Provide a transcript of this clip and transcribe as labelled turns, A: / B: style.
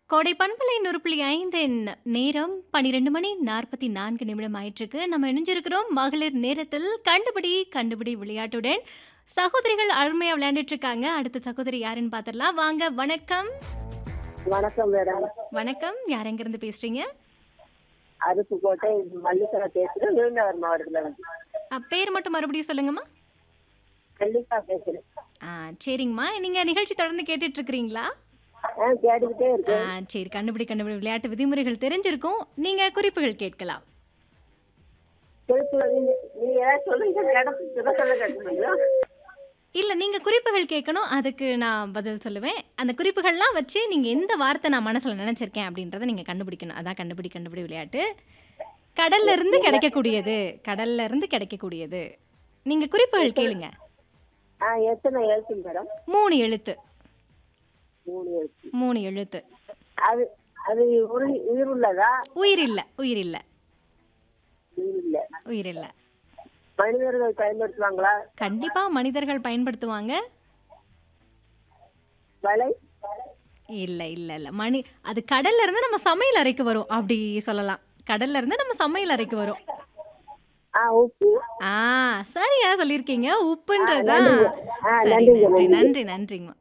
A: கோடை பண்பலை நூறு புள்ளி ஐந்தின் நேரம் பன்னிரெண்டு மணி நாற்பத்தி நான்கு நிமிடம் ஆயிட்டிருக்கு நம்ம இணைஞ்சிருக்கிறோம் மகளிர் நேரத்தில் கண்டுபிடி கண்டுபிடி விளையாட்டுடன் சகோதரிகள் அருமையா விளையாண்டுட்டு இருக்காங்க அடுத்த சகோதரி யாருன்னு பார்த்துடலாம் வாங்க வணக்கம்
B: வணக்கம் மேடம்
A: வணக்கம் யார் எங்கிருந்து பேசுறீங்க
B: அருப்புக்கோட்டை மல்லிகா பேசுறேன் விருதுநகர் மாவட்டத்துல இருந்து
A: அ, பேர் மட்டும் மறுபடியும் சொல்லுங்கம்மா
B: மல்லிகா பேசுறேன்
A: ஆ சரிங்கம்மா நீங்க நிகழ்ச்சி தொடர்ந்து கேட்டுட்டு இருக்கிறீங்களா
B: ஆ கேட்டுக்கிட்டே
A: ஆ
B: இருக்கேன்
A: சரி கண்டுபிடி கண்டுபிடி விளையாட்டு விதிமுறைகள் தெரிஞ்சிருக்கும் நீங்க குறிப்புகள் கேட்கலாம்
B: திருப்பூர் நீங்க நீங்க ஏதாவது சொல்லுங்க மேடம் சொல்ல சொல்ல கேட்க
A: இல்ல நீங்க குறிப்புகள் கேட்கணும் அதுக்கு நான் பதில் சொல்லுவேன் அந்த குறிப்புகள்லாம் வச்சு நீங்க எந்த வார்த்தை நான் மனசுல நினைச்சிருக்கேன் அப்படின்றத நீங்க கண்டுபிடிக்கணும் அதான் கண்டுபிடி கண்டுபிடி விளையாட்டு கடல்ல இருந்து கிடைக்கக்கூடியது கடல்ல இருந்து கிடைக்கக்கூடியது நீங்க குறிப்புகள் கேளுங்க
B: ஆ எத்தனை எழுத்து மேடம்
A: மூணு எழுத்து
B: மூணு எழுத்து
A: மூணு எழுத்து
B: அது அது உயிர் உயிர் உள்ளதா
A: உயிர் இல்ல உயிர் இல்ல
B: உயிர் இல்ல
A: உயிர் இல்ல
B: மனிதர்கள் பயன்படுத்துவாங்களா
A: கண்டிப்பா மனிதர்கள் பயன்படுத்துவாங்க
B: வலை
A: இல்ல இல்ல இல்ல மணி அது கடல்ல இருந்து நம்ம சமையல் அறைக்கு வரும் அப்படி சொல்லலாம் கடல்ல இருந்து நம்ம சமையல் அறைக்கு வரும்
B: ஆ உப்பு
A: ஆ சரியா சொல்லியிருக்கீங்க உப்புன்றதா
B: நன்றிங்க. ஆ,
A: சரி
B: நன்றிங்க,
A: நன்றி
B: நன்றி.
A: நன்றி நன்றிங்கம்மா